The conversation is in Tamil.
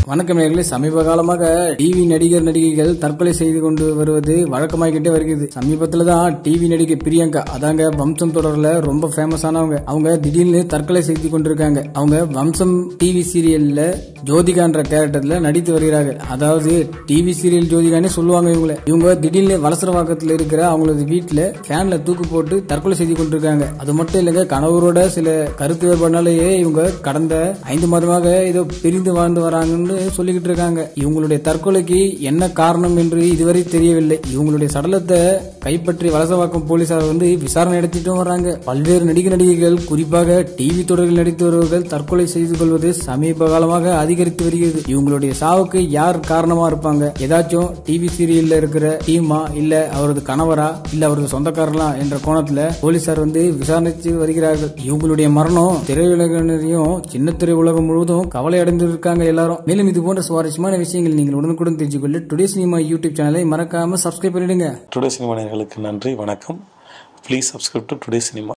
வணக்கம் நேர்களே சமீப காலமாக டிவி நடிகர் நடிகைகள் தற்கொலை செய்து கொண்டு வருவது வழக்கமாகிக்கிட்டே வருகிறது சமீபத்துல தான் டிவி நடிகை பிரியங்கா அதாங்க வம்சம் தொடர்ல ரொம்ப ஃபேமஸ் ஆனவங்க அவங்க திடீர்னு தற்கொலை செய்து கொண்டிருக்காங்க அவங்க வம்சம் டிவி சீரியல்ல ஜோதிகான்ற கேரக்டர்ல நடித்து வருகிறார்கள் அதாவது டிவி சீரியல் ஜோதிகானே சொல்லுவாங்க இவங்கள இவங்க திடீர்னு வலசரவாக்கத்தில் இருக்கிற அவங்களது வீட்டுல ஃபேன்ல தூக்கு போட்டு தற்கொலை செய்து கொண்டிருக்காங்க அது மட்டும் இல்லைங்க கணவரோட சில கருத்து வேறுபாடுனாலேயே இவங்க கடந்த ஐந்து மாதமாக ஏதோ பிரிந்து வாழ்ந்து வராங்கன்னு சொல்லிக்கிட்டு இருக்காங்க இவங்களுடைய தற்கொலைக்கு என்ன காரணம் என்று இதுவரை தெரியவில்லை இவங்களுடைய சடலத்தை கைப்பற்றி வலசவாக்கம் போலீசார் வந்து விசாரணை நடத்திட்டும் வராங்க பல்வேறு நடிகர் நடிகைகள் குறிப்பாக டிவி தொடரில் நடித்து வருவர்கள் தற்கொலை செய்து கொள்வது சமீப காலமாக அதிகரித்து வருகிறது இவங்களுடைய சாவுக்கு யார் காரணமா இருப்பாங்க ஏதாச்சும் டிவி சீரியல்ல இருக்கிற டீமா இல்ல அவரது கணவரா இல்ல அவரது சொந்தக்காரர்களா என்ற கோணத்துல போலீசார் வந்து விசாரித்து வருகிறார்கள் இவங்களுடைய மரணம் திரையுலகினரையும் சின்ன திரை உலகம் முழுவதும் கவலை அடைந்து இருக்காங்க எல்லாரும் மேலும் இது போன்ற சுவாரஸ்யமான விஷயங்கள் நீங்கள் உடனுக்குடன் தெரிஞ்சுக்கொள்ள டுடே சினிமா யூடியூப் சேனலை மறக்காம சப்ஸ்கிரைப் பண்ணிடுங்க டுடே சினிமா நேயர்களுக்கு நன்றி வணக்கம் please subscribe to today cinema